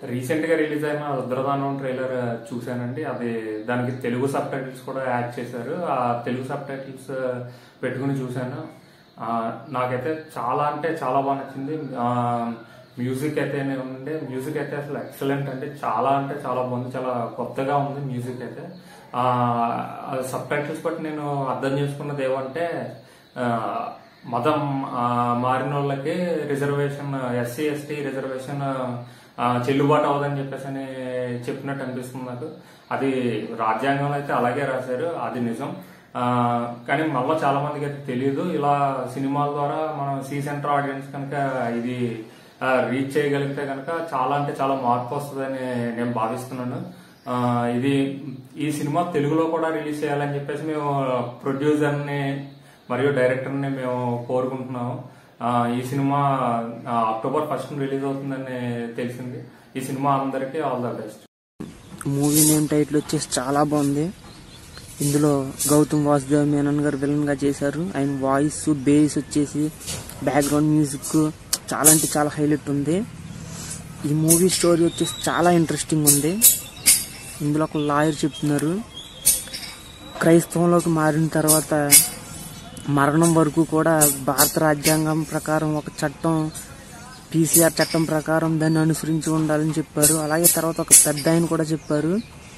recent గా release అయిన రుద్రదానం trailer చూశానండి అది దానికి తెలుగు సబ్ టైటిల్స్ కూడా యాడ్ చేశారు ఆ తెలుగు సబ్ టైటిల్స్ పెట్టుకుని చూశాను ఆ, నాకైతే చాలా అంటే చాలా బాగా నచ్చింది ఆ, మ్యూజిక్ అయితే ఉండే మ్యూజిక్ అయితే అసలు ఎక్సలెంట్ అంటే చాలా అంటే చాలా బాగుంది చాలా కొత్తగా ఉంది మ్యూజిక్ అయితే ఆ సబ్ టైటిల్స్ బట్టి నేను అర్థం చేసుకున్నది ఏమంటే ఆ, మతం ఆ, మారిన వాళ్ళకి రిజర్వేషన్ ఎస్సీ ఎస్టీ రిజర్వేషన్ ఆ, చెల్లుబాటు అవ్వదని చెప్పేసి అని చెప్పినట్టు అనిపిస్తుంది నాకు అది రాజ్యాంగంలో అయితే అలాగే రాశారు అది నిజం ఆ, కానీ మళ్ళీ చాలా మందికి అయితే తెలియదు ఇలా సినిమాల ద్వారా మనం సి సెంటర్ ఆడియన్స్ కనుక ఇది రీచ్ చేయగలిగితే కనుక చాలా అంటే చాలా మార్పు వస్తుందని నేను భావిస్తున్నాను ఆ, ఇది ఈ సినిమా తెలుగులో కూడా రిలీజ్ చేయాలని చెప్పేసి మేము ప్రొడ్యూసర్ని మరియు డైరెక్టర్ని మేము కోరుకుంటున్నాము ఆ, ఈ సినిమా ఆ, అక్టోబర్ ఫస్ట్ రిలీజ్ అవుతుందని తెలిసింది ఈ సినిమా అందరికీ all the best movie name title వచ్చేసి చాలా బాగుంది ఇందులో గౌతమ్ వాసుదేవ్ మేనన్ గారు విలన్ గా చేశారు ఆయన వాయిస్ బేస్ వచ్చేసి బ్యాక్గ్రౌండ్ మ్యూజిక్ చాలా అంటే చాలా హైలైట్ ఉంది ఈ మూవీ స్టోరీ వచ్చేసి చాలా ఇంట్రెస్టింగ్ ఉంది ఇందులో ఒక లాయర్ చెప్తున్నారు క్రైస్తవంలోకి మారిన తర్వాత మరణం వరకు కూడా భారత రాజ్యాంగం ప్రకారం ఒక చట్టం పీసీఆర్ చట్టం ప్రకారం దాన్ని అనుసరించి ఉండాలని చెప్పారు అలాగే తర్వాత ఒక పెద్ద ఆయన కూడా చెప్పారు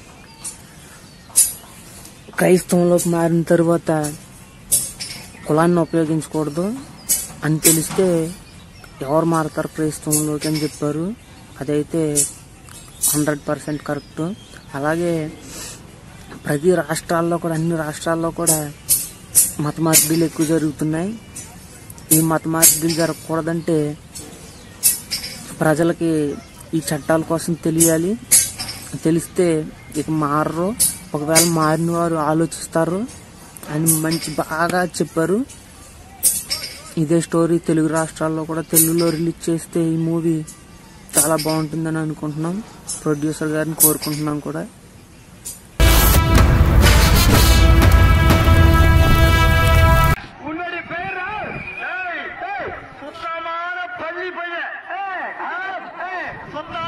క్రైస్తవంలోకి మారిన తర్వాత కులాన్ని ఉపయోగించకూడదు అని తెలిస్తే ఎవరు మారుతారు క్రైస్తవంలోకి అని చెప్పారు అదైతే హండ్రెడ్ పర్సెంట్ కరెక్ట్ అలాగే ప్రతి రాష్ట్రాల్లో కూడా అన్ని రాష్ట్రాల్లో కూడా మత మార్పిడిలు ఎక్కువ జరుగుతున్నాయి ఈ మత మార్పిడిలు జరగకూడదంటే ప్రజలకి ఈ చట్టాల కోసం తెలియాలి తెలిస్తే ఇక మారరు ఒకవేళ మారిన వారు ఆలోచిస్తారు అని మంచి బాగా చెప్పారు ఇదే స్టోరీ తెలుగు రాష్ట్రాల్లో కూడా తెలుగులో రిలీజ్ చేస్తే ఈ మూవీ చాలా బాగుంటుందని అనుకుంటున్నాం ప్రొడ్యూసర్ గారిని కోరుకుంటున్నాం కూడా உன்னுடைய பேர் சுத்தமான பள்ளி பையன் சுத்தமான